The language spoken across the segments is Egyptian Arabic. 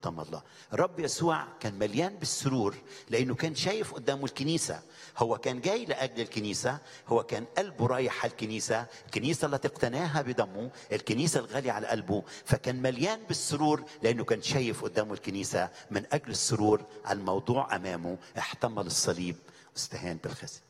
طم الله الرب يسوع كان مليان بالسرور لانه كان شايف قدامه الكنيسه هو كان جاي لاجل الكنيسه هو كان قلبه رايح على الكنيسه الكنيسه التي اقتناها بدمه الكنيسه الغاليه على قلبه فكان مليان بالسرور لانه كان شايف قدامه الكنيسه من اجل السرور على الموضوع امامه احتمل الصليب واستهان بالخزي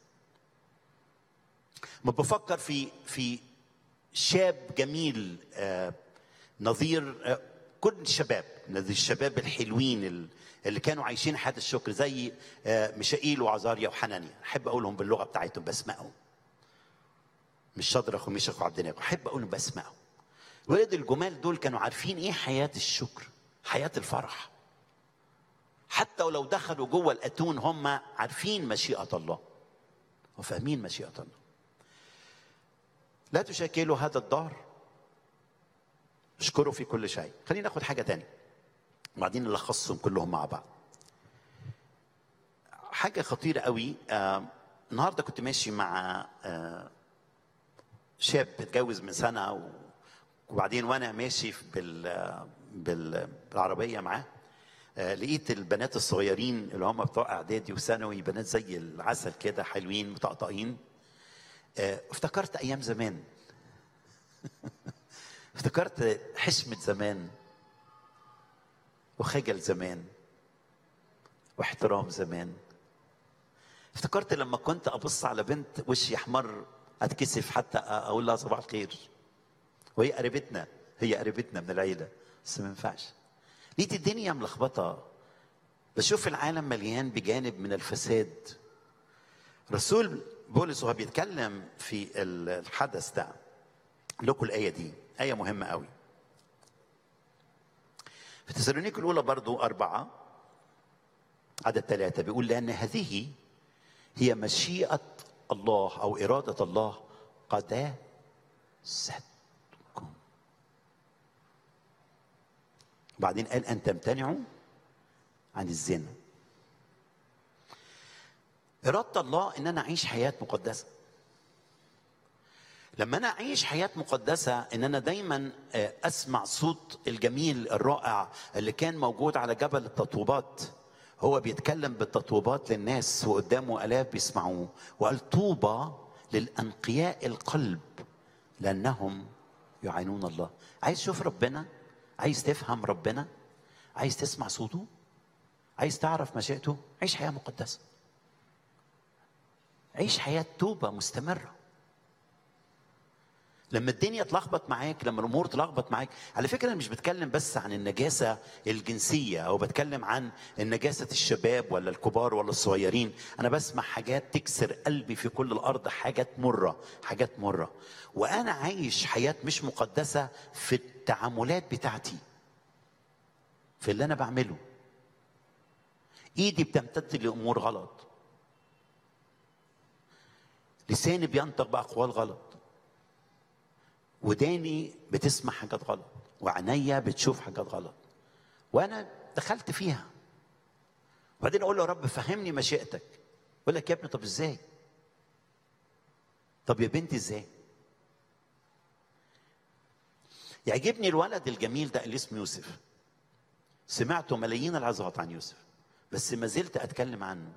ما بفكر في في شاب جميل آه نظير آه كل الشباب نظير الشباب الحلوين اللي كانوا عايشين حياه الشكر زي آه ميشائيل وعزاريا وحنانيا احب اقولهم باللغه بتاعتهم بسمعهم مش شدرخ وميشخ وعبد الناغ احب اقولهم بسمعهم ولاد الجمال دول كانوا عارفين ايه حياه الشكر حياه الفرح حتى ولو دخلوا جوه الاتون هم عارفين مشيئه الله وفاهمين مشيئه الله لا تشاكلوا هذا الدهر اشكروا في كل شيء خلينا ناخد حاجة تانية وبعدين نلخصهم كلهم مع بعض حاجة خطيرة قوي آه النهاردة كنت ماشي مع آه شاب اتجوز من سنة و... وبعدين وانا ماشي بال... بال... بالعربية معاه آه لقيت البنات الصغيرين اللي هم بتوع اعدادي وثانوي بنات زي العسل كده حلوين مطقطقين آه افتكرت ايام زمان افتكرت حشمة زمان وخجل زمان واحترام زمان افتكرت لما كنت ابص على بنت وشي احمر اتكسف حتى اقول لها صباح الخير وهي قريبتنا هي قريبتنا من العيله بس ما ينفعش لقيت الدنيا ملخبطه بشوف العالم مليان بجانب من الفساد رسول بولس وهو بيتكلم في الحدث ده لكم الايه دي آية مهمة قوي في تسالونيك الأولى برضو أربعة عدد ثلاثة بيقول لأن هذه هي مشيئة الله أو إرادة الله قداستكم وبعدين قال أن تمتنعوا عن الزنا إرادة الله إن أنا أعيش حياة مقدسة لما انا اعيش حياه مقدسه ان انا دايما اسمع صوت الجميل الرائع اللي كان موجود على جبل التطوبات هو بيتكلم بالتطوبات للناس وقدامه الاف بيسمعوه وقال طوبى للانقياء القلب لانهم يعينون الله عايز تشوف ربنا عايز تفهم ربنا عايز تسمع صوته عايز تعرف مشيئته عيش حياه مقدسه عيش حياه توبه مستمره لما الدنيا تلخبط معاك لما الامور تلخبط معاك على فكره انا مش بتكلم بس عن النجاسه الجنسيه او بتكلم عن النجاسه الشباب ولا الكبار ولا الصغيرين انا بسمع حاجات تكسر قلبي في كل الارض حاجات مره حاجات مره وانا عايش حياه مش مقدسه في التعاملات بتاعتي في اللي انا بعمله ايدي بتمتد لامور غلط لساني بينطق باقوال غلط وداني بتسمع حاجات غلط وعينيا بتشوف حاجات غلط وانا دخلت فيها وبعدين اقول له يا رب فهمني مشيئتك يقول لك يا ابني طب ازاي طب يا بنتي ازاي يعجبني الولد الجميل ده اللي اسمه يوسف سمعته ملايين العظات عن يوسف بس ما زلت اتكلم عنه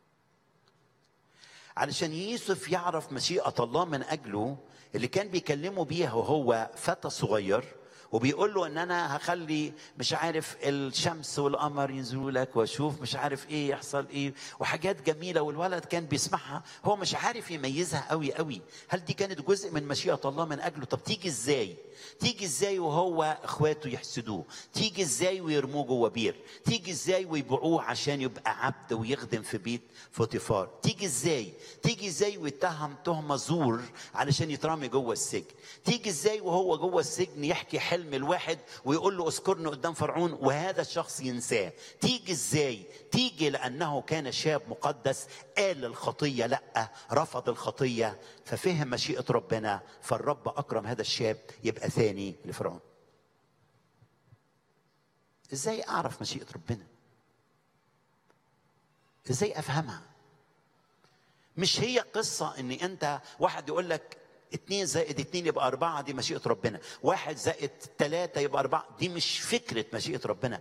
علشان يوسف يعرف مشيئة الله من أجله اللي كان بيكلمه بيها وهو فتى صغير وبيقول له ان انا هخلي مش عارف الشمس والقمر ينزلوا لك واشوف مش عارف ايه يحصل ايه وحاجات جميله والولد كان بيسمعها هو مش عارف يميزها قوي قوي هل دي كانت جزء من مشيئه الله من اجله طب تيجي ازاي تيجي ازاي وهو اخواته يحسدوه تيجي ازاي ويرموه جوه بير تيجي ازاي ويبيعوه عشان يبقى عبد ويخدم في بيت فوتيفار تيجي ازاي تيجي ازاي ويتهم تهمه زور علشان يترمي جوه السجن تيجي ازاي وهو جوه السجن يحكي حلم الواحد ويقول له اذكرني قدام فرعون وهذا الشخص ينساه تيجي ازاي تيجي لانه كان شاب مقدس قال الخطيه لا رفض الخطيه ففهم مشيئه ربنا فالرب اكرم هذا الشاب يبقى ثاني لفرعون ازاي اعرف مشيئه ربنا ازاي افهمها مش هي قصه ان انت واحد يقول لك اتنين زائد اتنين يبقى أربعة دي مشيئة ربنا واحد زائد تلاتة يبقى أربعة دي مش فكرة مشيئة ربنا